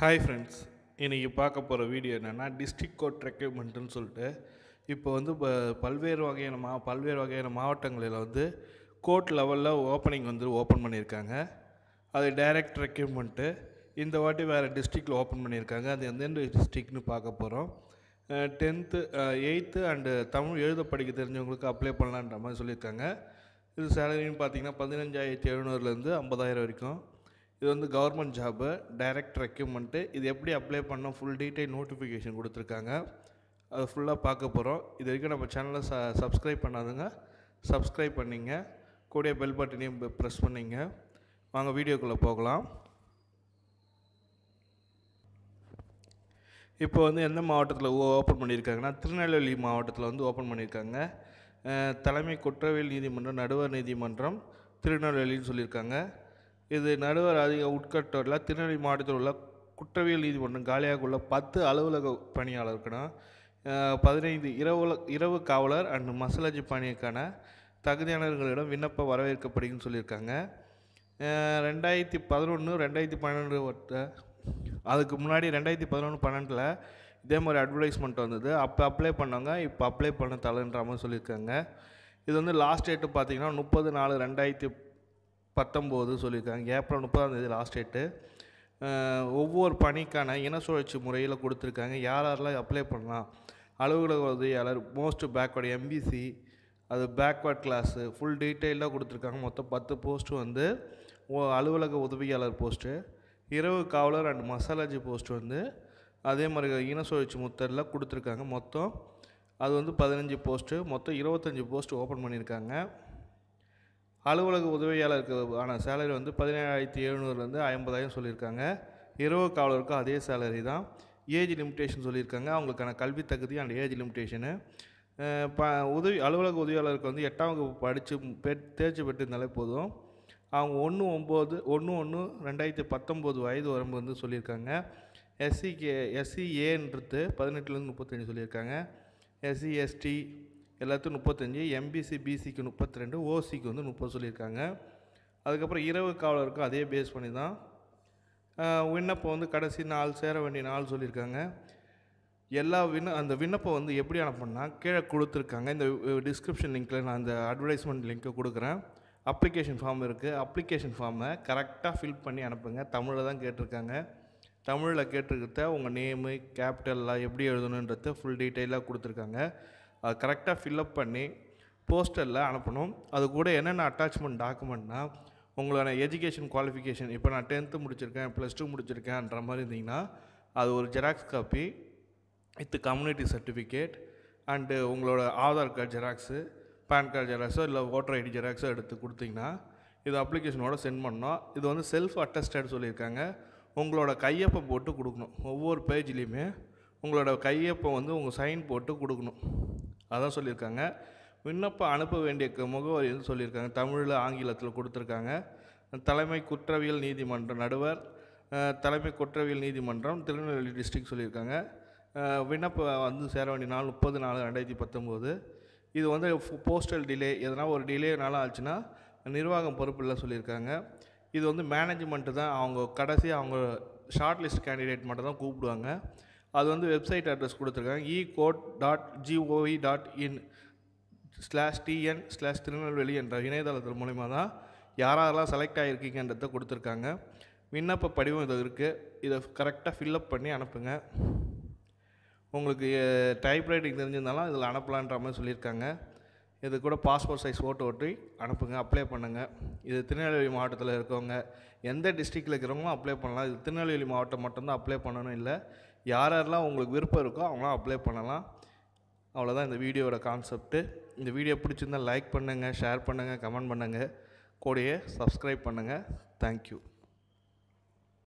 hi friends இன்றைக்கி பார்க்க போகிற வீடியோ என்னென்னா டிஸ்ட்ரிக்ட் கோர்ட் ரெக்யூப்மெண்ட்டுன்னு சொல்லிட்டு இப்போ வந்து ப பல்வேறு வகையான மா பல்வேறு வகையான மாவட்டங்களில் வந்து கோர்ட் லெவலில் ஓப்பனிங் வந்து ஓப்பன் பண்ணியிருக்காங்க அது டைரக்ட் ரெக்யூப்மெண்ட்டு இந்த வாட்டி வேறு டிஸ்ட்ரிக்டில் ஓப்பன் பண்ணியிருக்காங்க அது எந்தெந்த டிஸ்ட்ரிக்ட்னு பார்க்க போகிறோம் டென்த்து எயித்து அண்டு தமிழ் எழுத படிக்க தெரிஞ்சவங்களுக்கு அப்ளை பண்ணலான்ற மாதிரி சொல்லியிருக்காங்க இது சேலரின்னு பார்த்தீங்கன்னா பதினஞ்சாயிரத்தி எழுநூறுலேருந்து ஐம்பதாயிரம் வரைக்கும் இது வந்து கவர்மெண்ட் ஜாபு டைரக்ட் ரெக்யூப்மெண்ட்டு இது எப்படி அப்ளை பண்ணோம் ஃபுல் டீட்டெயில் நோட்டிஃபிகேஷன் கொடுத்துருக்காங்க அது ஃபுல்லாக பார்க்க போகிறோம் இது வரைக்கும் நம்ம சேனலை ச சப்ஸ்கிரைப் பண்ணாதுங்க சப்ஸ்கிரைப் பண்ணிங்க கூடிய பெல் பட்டனையும் ப்ரெஸ் பண்ணிங்க வாங்க வீடியோக்குள்ளே போகலாம் இப்போ வந்து எந்த மாவட்டத்தில் ஓப்பன் பண்ணியிருக்காங்கன்னா திருநெல்வேலி மாவட்டத்தில் வந்து ஓப்பன் பண்ணியிருக்காங்க அஹ், தலைமை குற்றவியல் நீதிமன்றம் நடுவர் நீதிமன்றம் திருநெல்வேலின்னு சொல்லியிருக்காங்க இது நடுவர் அதிக உட்கட்டோரில் திருநெல்வேலி மாவட்டத்தில் உள்ள குற்றவியல் நீதிமன்றம் காலியாக உள்ள பத்து அலுவலக பணியாளர் இருக்கணும் அஹ், பதினைந்து இரவு இரவு காவலர் அண்ட் மசாலஜி பணிக்கான தகுதியானவர்களிடம் விண்ணப்பம் வரவேற்கப்படுதுன்னு சொல்லியிருக்காங்க அஹ், ரெண்டாயிரத்தி பதினொன்று ரெண்டாயிரத்தி பன்னெண்டு வட்ட அதுக்கு முன்னாடி ரெண்டாயிரத்தி பதினொன்று பன்னெண்டில் இதே மாதிரி அட்வர்டைஸ்மெண்ட் வந்தது அப்போ அப்ளை பண்ணவங்க இப்போ அப்ளை பண்ண தலன்ற மாதிரி சொல்லியிருக்காங்க இது வந்து லாஸ்ட் டேட்டு பார்த்தீங்கன்னா முப்பது நாலு ரெண்டாயிரத்தி பத்தொம்போது சொல்லியிருக்காங்க ஏப்ரல் முப்பதாம் தேதி லாஸ்ட் டேட்டு ஒவ்வொரு பணிக்கான இன சுழற்சி முறையில் கொடுத்துருக்காங்க யார் யாரெல்லாம் அப்ளை பண்ணலாம் அலுவலக உதவியாளர் மோஸ்ட் பேக்வர்டு எம்பிசி அது பேக்வர்ட் கிளாஸு ஃபுல் டீட்டெயிலாக கொடுத்துருக்காங்க மொத்தம் பத்து போஸ்ட்டு வந்து ஓ- அலுவலக உதவியாளர் போஸ்ட்டு இரவு காவலர் அண்ட் மசாலாஜி போஸ்ட் வந்து அதே மாதிரி இன சுழற்சி முத்தரில் கொடுத்துருக்காங்க மொத்தம் அது வந்து பதினஞ்சு போஸ்ட்டு மொத்தம் இருபத்தஞ்சி போஸ்ட் ஓப்பன் பண்ணியிருக்காங்க அலுவலக உதவியாளருக்கு ஆன சேலரி வந்து பதினேழாயிரத்தி எழுநூறுலேருந்து ஐம்பதாயிரம் சொல்லியிருக்காங்க இரவு காவலருக்கும் அதே சேலரி தான் ஏஜ் லிமிட்டேஷன் சொல்லியிருக்காங்க அவங்களுக்கான கல்வி தகுதி அண்ட் ஏஜ் லிமிட்டேஷனு ப உதவி அலுவலக உதவியாளருக்கு வந்து எட்டாம் வகுப்பு படித்து பெ தேர்ச்சி பெற்றிருந்தாலே போதும் அவங்க ஒன்று ஒம்பது ஒன்று ஒன்று ரெண்டாயிரத்தி பத்தொம்போது வயது வரம்பு வந்து சொல்லியிருக்காங்க எஸ்சிக்கு எஸ்சிஏன்றது பதினெட்டுலேருந்து முப்பத்தஞ்சு சொல்லியிருக்காங்க எஸ்சி எஸ்டி எல்லாத்துக்கும் முப்பத்தஞ்சு எம்பிசி பிசிக்கு முப்பத்தி ரெண்டு ஓசிக்கு வந்து முப்பது சொல்லியிருக்காங்க அதுக்கப்புறம் இரவு காவலருக்கும் அதே பேஸ் பண்ணி தான் ஆஹ், விண்ணப்பம் வந்து கடைசி நாள் சேர வேண்டிய நாள் சொல்லியிருக்காங்க எல்லா விண்ண அந்த விண்ணப்பம் வந்து எப்படி அனுப்பணும்னா கீழே கொடுத்துருக்காங்க இந்த டிஸ்கிரிப்ஷன் லிங்க்கில் நான் அந்த அட்வர்டைஸ்மெண்ட் லிங்க்கை கொடுக்குறேன் அப்ளிகேஷன் ஃபார்ம் இருக்குது அப்ளிகேஷன் ஃபார்மை கரெக்டாக ஃபில் பண்ணி அனுப்புங்க தமிழில் தான் கேட்டிருக்காங்க தமிழில் கேட்டிருக்கிறத உங்கள் நேமு கேபிட்டல்லாம் எப்படி எழுதணுன்றத ஃபுல் டீட்டெயிலாக கொடுத்துருக்காங்க அது கரெக்டாக ஃபில்அப் பண்ணி போஸ்டரில் அனுப்பணும் அது கூட என்னென்ன அட்டாச்மெண்ட் டாக்குமெண்ட்னா உங்களோட எஜுகேஷன் குவாலிஃபிகேஷன் இப்போ நான் டென்த்து முடிச்சிருக்கேன் ப்ளஸ் டூ முடிச்சிருக்கேன்ற மாதிரி இருந்தீங்கன்னா அது ஒரு xerox copy with community certificate and உங்களோட Aadhaar card xerox pan card ஜெராக்ஸோ இல்லை ஓட்டர் ஐடி ஜெராக்ஸோ எடுத்து கொடுத்தீங்கன்னா இது அப்ளிகேஷனோட சென்ட் பண்ணோம் இது வந்து செல்ஃப் அட்டஸ்டட் சொல்லியிருக்காங்க உங்களோட கையொப்பம் போட்டு கொடுக்கணும் ஒவ்வொரு பேஜ்லேயுமே உங்களோட கையொப்பம் வந்து உங்கள் சைன் போட்டு கொடுக்கணும் அதான் சொல்லியிருக்காங்க விண்ணப்பம் அனுப்ப வேண்டிய க- முகவரி வந்து சொல்லியிருக்காங்க தமிழில் ஆங்கிலத்தில் கொடுத்துருக்காங்க தலைமை குற்றவியல் நீதிமன்ற நடுவர் அஹ், தலைமை குற்றவியல் நீதிமன்றம் திருநெல்வேலி டிஸ்ட்ரிக்ட் சொல்லியிருக்காங்க அஹ், விண்ணப்பம் வந்து சேர வேண்டிய நாள் முப்பது நாலு ரெண்டாயிரத்தி பத்தொம்போது இது வந்து போஸ்டல் டிலே எதனா ஒரு டிலேனால ஆச்சுன்னா நிர்வாகம் பொறுப்பில்லை சொல்லியிருக்காங்க இது வந்து மேனேஜ்மெண்ட்டு தான் அவங்க கடைசி அவங்க ஷார்ட் லிஸ்ட் கேண்டிடேட் மட்டும் தான் கூப்பிடுவாங்க அது வந்து வெப்சைட் அட்ரஸ் கொடுத்துருக்காங்க e court dot GOV dot in slash TN slash Tirunelveli என்ற இணையதளத்தின் மூலிமா தான் யாரெல்லாம் செலக்ட் ஆகிருக்கீங்கன்றத கொடுத்துருக்காங்க விண்ணப்ப படிவம் இது இருக்குது இதை கரெக்டாக ஃபில்அப் பண்ணி அனுப்புங்க உங்களுக்கு டைப்ரைட்டிங் தெரிஞ்சிருந்தாலும் இதில் அனுப்பலான்ற மாதிரி சொல்லியிருக்காங்க இது கூட பாஸ்போர்ட் சைஸ் ஃபோட்டோ ஒட்டி அனுப்புங்க அப்ளை பண்ணுங்கள் இது திருநெல்வேலி மாவட்டத்தில் இருக்கவங்க எந்த டிஸ்ட்ரிக்டில் இருக்கிறவங்களும் அப்ளை பண்ணலாம் இது திருநெல்வேலி மாவட்டம் மட்டும்தான் அப்ளை பண்ணணும் இல்லை யார் யாரெல்லாம் உங்களுக்கு விருப்பம் இருக்கோ அவங்களாம் அப்ளை பண்ணலாம் அவ்வளோதான் இந்த வீடியோவோட கான்செப்ட்டு இந்த வீடியோ பிடிச்சிருந்தா லைக் பண்ணுங்கள் ஷேர் பண்ணுங்கள் கமெண்ட் பண்ணுங்கள் கூடயே சப்ஸ்கிரைப் பண்ணுங்கள் தேங்க்யூ